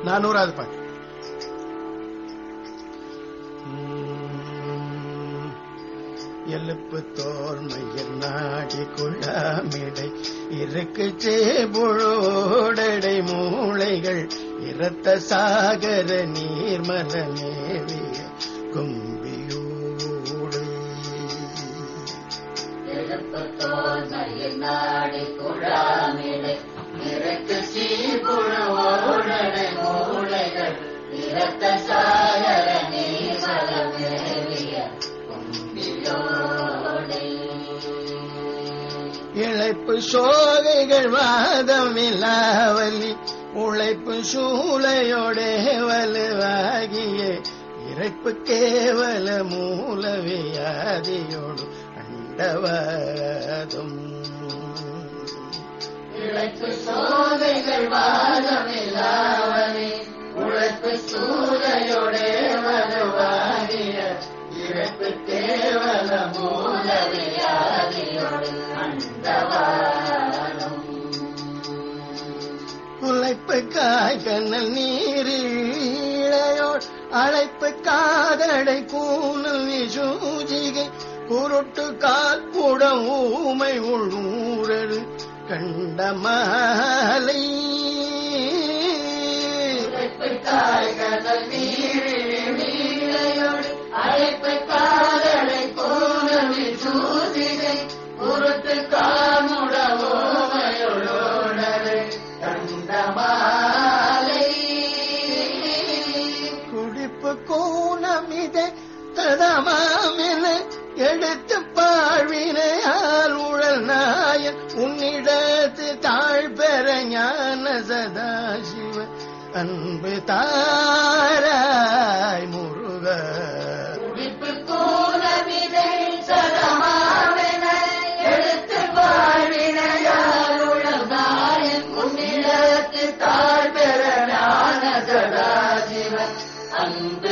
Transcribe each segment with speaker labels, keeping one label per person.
Speaker 1: நானூறாவது பாட்டு எழுப்பு தோல்மையில் நாடி கொள்ளாமிடை இருக்கு சேபுழோடடை மூளைகள் இரத்த சாகர நீர்மல மேவிய கும்பியூடு
Speaker 2: எழுப்பு தோல்மையில் நாடி குழாமிடை இறக்கு சீர்குழுவோடனை மூளைகள் இரத்த சாகர நீர்மலமேவிய கும்பியோடை
Speaker 1: இழைப்பு சோகைகள் வாதமில்லாவலி உழைப்பு சூளையோடே வலுவாகிய இறைப்பு கேவல மூலவியாதியோடு அண்டவாதும்
Speaker 2: இழைப்பு சோதைகள் வாதமில்லாவனே உழைப்பு சூதையோடே வலுவாகிய இறப்பு கேவல மூலவியாதியோடு அண்டவானம்
Speaker 1: உழைப்பு காய்கனல் நீரிழையோர் அழைப்பு காதடை கூணல் விசூஜிகை குருட்டு காற்புடம் ஊமை உள்ளூரரு கண்டமாலை
Speaker 2: உழைப்பு காய்கடல் நீரில் நீரையோடு அழைப்பு காதலை கோணவி சூசிகை குருத்து காமுடவோமையுள்ளோடரை கண்டமாலை
Speaker 1: குடிப்பு கூணமிதை ததமாமென எடுத்து பாழ்வினையால் உழல் நாயன் உன்னிடத்து தாழ் பெற ஞான சதாசிவ அன்பு தாராய் முருக
Speaker 2: குடிப்பு கோணமிதை சதமாவென எடுத்து வாழ்வினையால் உழந்தாயின் உன்னிடத்து தாழ்பெற ஞான சதாசிவன் அன்பு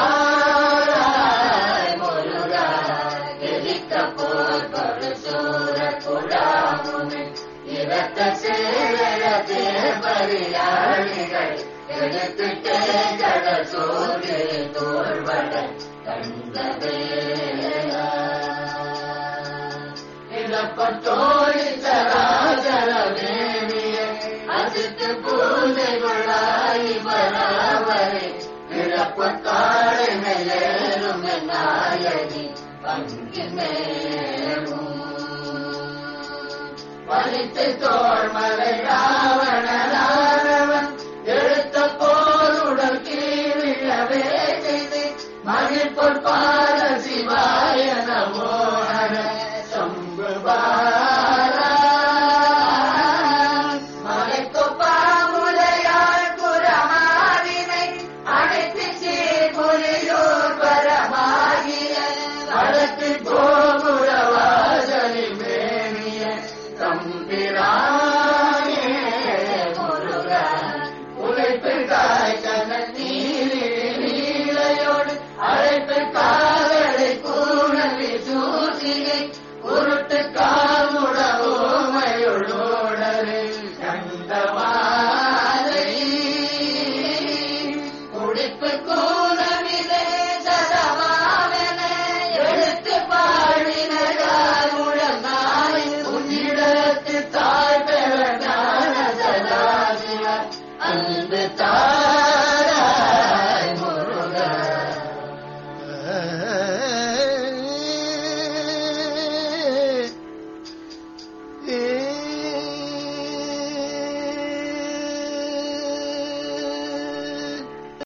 Speaker 2: தாராய் முருகா எரிக்க போர் பருசூர குழாமுனை இரத்த சேர தேவரியாளிகள் எடுத்துட்டே ஜட சோறு தோல்வட கண்டவேலா இழப்பத்தோழி சராஜர தேவிய அசித்து பூஜைகளாய் பராவரை இழப்பு காடு மேலும் நாயகி பங்கினேரும் வலித்து தோழ்மலை ராவணனானவன் எடுத்த போருடல் கீழிழவே செய்து மகிழ்பொற்பாத